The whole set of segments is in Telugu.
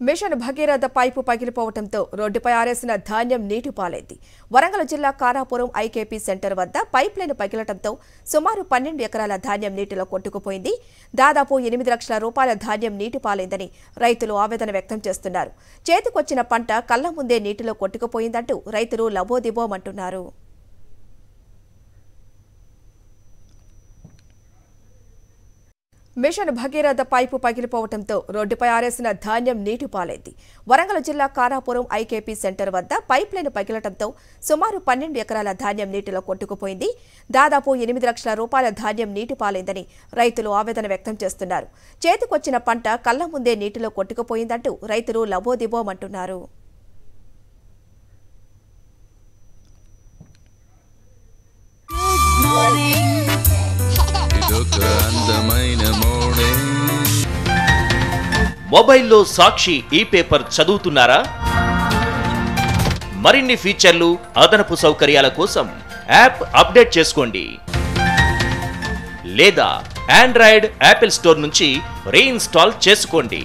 మిషన్ భగీరథ పైపు పగిలిపోవడంతో రోడ్డుపై ఆరేసిన ధాన్యం నీటి పాలైంది వరంగల్ జిల్లా కారాపురం ఐకేపీ సెంటర్ వద్ద పైప్ లైన్ పగిలటంతో సుమారు పన్నెండు ఎకరాల ధాన్యం నీటిలో కొట్టుకుపోయింది దాదాపు ఎనిమిది లక్షల రూపాయల ధాన్యం నీటి పాలైందని రైతులు ఆవేదన వ్యక్తం చేస్తున్నారు చేతికొచ్చిన పంట కళ్ల ముందే నీటిలో కొట్టుకుపోయిందంటూ రైతులు లబోదిబోమంటున్నారు మిషన్ భగీరథ పైపు పగిలిపోవడంతో రోడ్డుపై ఆరేసిన ధాన్యం నీటి పాలైంది వరంగల్ జిల్లా కారాపురం ఐకేపీ సెంటర్ వద్ద పైప్ లైన్ పగిలటంతో సుమారు పన్నెండు ఎకరాల ధాన్యం నీటిలో కొట్టుకుపోయింది దాదాపు ఎనిమిది లక్షల రూపాయల ధాన్యం నీటి పాలైందని రైతులు ఆవేదన వ్యక్తం చేస్తున్నారు చేతికొచ్చిన పంట కళ్ల ముందే నీటిలో కొట్టుకుపోయిందంటూ రైతులు లబోదిబోమంటున్నారు ఇదొక అందమైన మార్నింగ్ మొబైల్లో సాక్షి ఈ పేపర్ చదువుతున్నారా మరిన్ని ఫీచర్లు అదనపు సౌకర్యాల కోసం యాప్ అప్డేట్ చేసుకోండి లేదా ఆండ్రాయిడ్ యాపిల్ స్టోర్ నుంచి రీఇన్స్టాల్ చేసుకోండి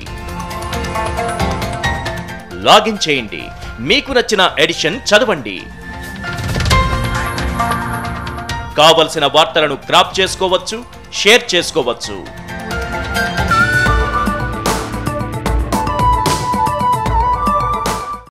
లాగిన్ చేయండి మీకు నచ్చిన ఎడిషన్ చదవండి కావలసిన వార్తలను క్రాప్ చేసుకోవచ్చు షేర్ చేసుకోవచ్చు